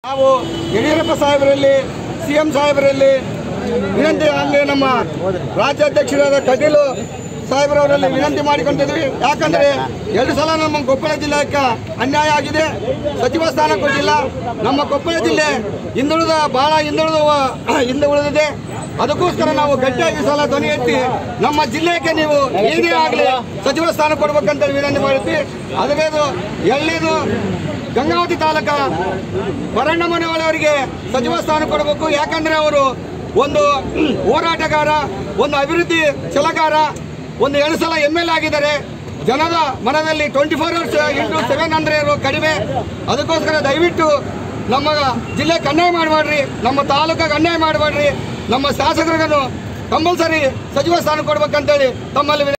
ನಾವು ಯಡಿಯೂರಪ್ಪ ಸಾಹೇಬರಲ್ಲಿ C M ಸಾಹೇಬರಲ್ಲಿ ವಿನಂತಿ ಆಗಲಿ ನಮ್ಮ ರಾಜ್ಯಾಧ್ಯಕ್ಷರಾದ ಕಟೀಲು ಸಾಹೇಬರವರಲ್ಲಿ ವಿನಂತಿ ಮಾಡಿಕೊಂಡಿದ್ವಿ ಯಾಕಂದ್ರೆ ಎರಡು ಸಲ ನಮ್ಮ ಕೊಪ್ಪಳ ಜಿಲ್ಲೆಗೆ ಅನ್ಯಾಯ ಆಗಿದೆ ಸಚಿವ ಸ್ಥಾನ ಕೊಟ್ಟಿಲ್ಲ ನಮ್ಮ ಕೊಪ್ಪಳ ಜಿಲ್ಲೆ ಹಿಂದುಳಿದ ಬಹಳ ಹಿಂದುಳಿದ ಹಿಂದೆ ಉಳಿದಿದೆ ಅದಕ್ಕೋಸ್ಕರ ನಾವು ಗಟ್ಟಿಯಾಗಿ ಈ ಸಲ ಧ್ವನಿ ಎತ್ತಿ ನಮ್ಮ ಜಿಲ್ಲೆಗೆ ನೀವು ಏನೇ ಆಗಲಿ ಸಚಿವ ಸ್ಥಾನ ಕೊಡ್ಬೇಕಂತ ವಿನಂತಿ ಮಾಡಿದ್ವಿ ಅದಕ್ಕೆ ಎಳ್ಳಿದು ಗಂಗಾವತಿ ತಾಲೂಕ ಬರಣ್ಣ ಮನೆಯವರಿಗೆ ಸಚಿವ ಸ್ಥಾನ ಕೊಡಬೇಕು ಯಾಕಂದ್ರೆ ಅವರು ಒಂದು ಹೋರಾಟಗಾರ ಒಂದು ಅಭಿವೃದ್ಧಿ ಛಲಗಾರ ಒಂದು ಎರಡು ಸಲ ಎಮ್ ಎಲ್ ಆಗಿದ್ದಾರೆ ಜನದ ಮನದಲ್ಲಿ twenty four hours into seven ಅಂದ್ರೆ ಇರೋ ಕಡಿಮೆ ಅದಕ್ಕೋಸ್ಕರ ದಯವಿಟ್ಟು ನಮ್ಮ ಜಿಲ್ಲೆಗೆ ಅನ್ಯಾಯ ಮಾಡಬೇಡ್ರಿ ನಮ್ಮ ತಾಲೂಕಿಗೆ ಅನ್ಯಾಯ ಮಾಡಬೇಡ್ರಿ ನಮ್ಮ ಶಾಸಕರಿಗೂ ಕಂಪಲ್ಸರಿ ಸಚಿವ ಸ್ಥಾನ ಕೊಡ್ಬೇಕಂತೇಳಿ ತಮ್ಮಲ್ಲಿ ವಿನಂತಿ